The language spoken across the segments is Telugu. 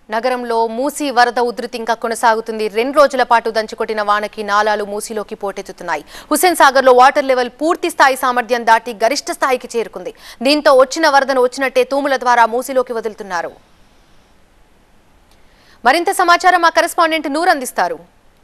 నగరంలో మూసీ వరద ఉధృతి ఇంకా కొనసాగుతుంది రెండు రోజుల పాటు దంచుకొట్టిన వానకి నాలాలు మూసీలోకి పోటెత్తుతున్నాయి హుస్సేన్ సాగర్లో వాటర్ లెవెల్ పూర్తి స్థాయి సామర్థ్యం దాటి గరిష్ట స్థాయికి చేరుకుంది దీంతో వచ్చిన వరదను వచ్చినట్టే తూముల ద్వారా మూసీలోకి వదులుతున్నారు మరింత సమాచారం మా కరెస్పాండెంట్ నూర్ అందిస్తారు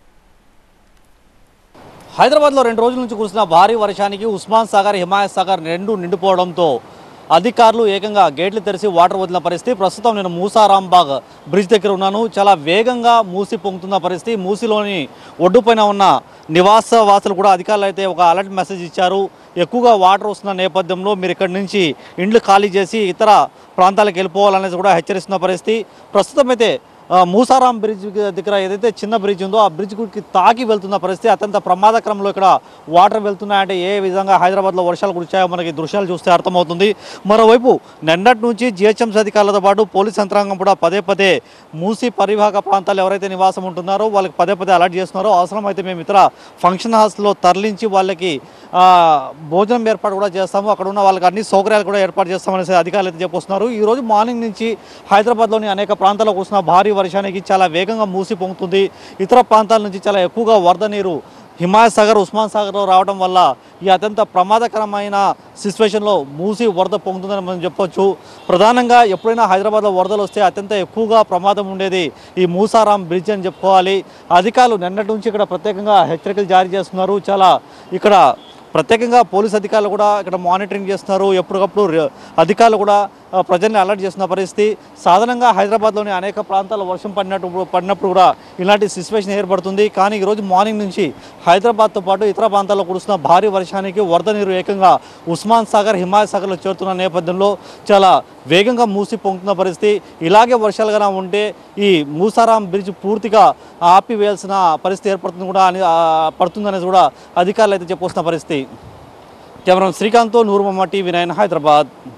హైదరాబాద్లో రెండు రోజుల నుంచి కురిసిన భారీ వర్షానికి ఉస్మాన్ సాగర్ హిమాయత్ సాగర్ రెండు నిండిపోవడంతో అధికారులు ఏకంగా గేట్లు తెరిచి వాటర్ వదిలిన పరిస్థితి ప్రస్తుతం నేను మూసారాంబాగ్ బ్రిడ్జ్ దగ్గర ఉన్నాను చాలా వేగంగా మూసి పొంగుతున్న పరిస్థితి మూసిలోని ఒడ్డుపైన ఉన్న నివాస వాసులు కూడా అధికారులు అయితే ఒక అలర్ట్ మెసేజ్ ఇచ్చారు ఎక్కువగా వాటర్ వస్తున్న నేపథ్యంలో మీరు ఇక్కడి నుంచి ఇండ్లు ఖాళీ చేసి ఇతర ప్రాంతాలకు వెళ్ళిపోవాలనేది కూడా హెచ్చరిస్తున్న పరిస్థితి ప్రస్తుతం అయితే ఆ, మూసారాం బ్రిడ్జ్ దగ్గర ఏదైతే చిన్న బ్రిడ్జ్ ఉందో ఆ బ్రిడ్జ్కి తాకి వెళ్తున్న పరిస్థితి అత్యంత ప్రమాదకరంలో ఇక్కడ వాటర్ వెళ్తున్నాయంటే ఏ విధంగా హైదరాబాద్లో వర్షాలు కురిచాయో మనకి దృశ్యాలు చూస్తే అర్థమవుతుంది మరోవైపు నిన్నటి నుంచి జిహెచ్ఎంసీ అధికారులతో పాటు పోలీస్ యంత్రాంగం కూడా పదే పదే మూసి పరివాహక ప్రాంతాలు ఎవరైతే నివాసం ఉంటున్నారో వాళ్ళకి పదే పదే అలర్ట్ చేస్తున్నారో అవసరమైతే మేము ఇతర ఫంక్షన్ హాల్స్లో తరలించి వాళ్ళకి ఆ, భోజనం ఏర్పాటు కూడా చేస్తాము అక్కడ ఉన్న వాళ్ళకి అన్ని సౌకర్యాలు కూడా ఏర్పాటు చేస్తామనేసి అధికారులు అయితే చెప్పొస్తున్నారు ఈ రోజు మార్నింగ్ నుంచి హైదరాబాద్లోని అనేక ప్రాంతాల్లో కురిసిన భారీ వర్షానికి చాలా వేగంగా మూసి పొంగుతుంది ఇతర ప్రాంతాల నుంచి చాలా ఎక్కువగా వరద నీరు హిమాయత్ సాగర్ ఉస్మాన్ సాగర్లో రావడం వల్ల ఈ అత్యంత ప్రమాదకరమైన సిచ్యువేషన్లో మూసి వరద పొందుతుందని మనం చెప్పొచ్చు ప్రధానంగా ఎప్పుడైనా హైదరాబాద్లో వరదలు వస్తే అత్యంత ఎక్కువగా ప్రమాదం ఉండేది ఈ మూసారాం బ్రిడ్జ్ అని చెప్పుకోవాలి అధికారులు నిన్నటి నుంచి ఇక్కడ ప్రత్యేకంగా హెచ్చరికలు జారీ చేస్తున్నారు చాలా ఇక్కడ ప్రత్యేకంగా పోలీస్ అధికారులు కూడా ఇక్కడ మానిటరింగ్ చేస్తున్నారు ఎప్పటికప్పుడు ర- అధికారులు కూడా ఆ, ప్రజల్ని అలర్ట్ చేస్తున్న పరిస్థితి సాధారణంగా హైదరాబాద్లోని అనేక ప్రాంతాల్లో వర్షం పడినట్టు పడినప్పుడు కూడా ఇలాంటి సిచ్యువేషన్ ఏర్పడుతుంది కానీ ఈరోజు మార్నింగ్ నుంచి హైదరాబాద్తో పాటు ఇతర ప్రాంతాల్లో కురుస్తున్న భారీ వర్షానికి వరద నీరు ఏకంగా ఉస్మాన్ సాగర్ హిమాయత్ సాగర్లో చేరుతున్న నేపథ్యంలో చాలా వేగంగా మూసి పొంగుతున్న పరిస్థితి ఇలాగే వర్షాలు కన్నా ఉంటే ఈ మూసారాం బ్రిడ్జ్ పూర్తిగా ఆపివేయాల్సిన పరిస్థితి ఏర్పడుతుంది కూడా అని ఆ, పడుతుందనేది కూడా అధికారులు అయితే చెప్పొస్తున్న పరిస్థితి కెమెరా శ్రీకాంత్తో నూరు మమ్మ టీవీ నైన్ హైదరాబాద్